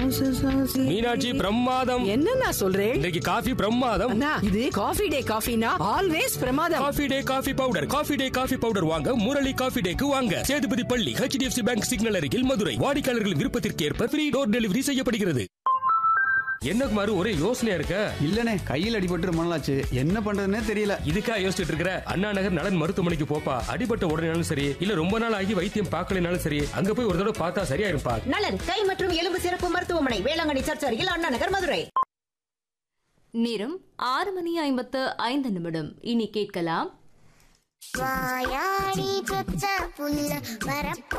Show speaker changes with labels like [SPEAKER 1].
[SPEAKER 1] மீனாட்சி பிரமாதம்
[SPEAKER 2] என்னண்ணா சொல்றேன்
[SPEAKER 1] இன்றைக்கு காஃபி பிரமாதம்
[SPEAKER 2] அண்ணா இது காஃபி டே காஃபினா ஆல்வேஸ் பிரமாதம்
[SPEAKER 1] coffee day coffee powder coffee day coffee powder வாங்க முரளி காஃபி டேக்கு வாங்க சேதுபதி பள்ளி ஹெச்டிஎஃப்சி பேங்க் சிக்னல் அருகில் மதுரை வாடிக்கையாளர்கள் விருப்பத்திற்கு ஏற்ப ஃப்ரீ டோர் டெலிவரி செய்யப்படுகிறது என்ன குமாரு ஒரே யோசனையா இருக்க
[SPEAKER 3] இல்லனே கையில் அடிபட்டு ரொம்ப நாளாச்சு என்ன பண்றதுன்னே தெரியல
[SPEAKER 1] இதுக்கா யோசிச்சுட்டு இருக்கிற அண்ணா நகர் நலன் மருத்துவமனைக்கு போப்பா அடிபட்ட உடனேனாலும் சரி இல்ல ரொம்ப நாள் ஆகி வைத்தியம் பார்க்கலனாலும் சரி அங்க போய் ஒரு தடவை பார்த்தா சரியா இருப்பா
[SPEAKER 4] நலன் கை மற்றும் எலும்பு சிறப்பு மருத்துவமனை வேளாங்கண்ணி சர்ச் அருகில் அண்ணா நகர் மதுரை
[SPEAKER 5] நேரம் ஆறு மணி ஐம்பத்து ஐந்து நிமிடம் இனி கேட்கலாம்
[SPEAKER 6] வாயாடி பச்சை புல்ல வரப்பு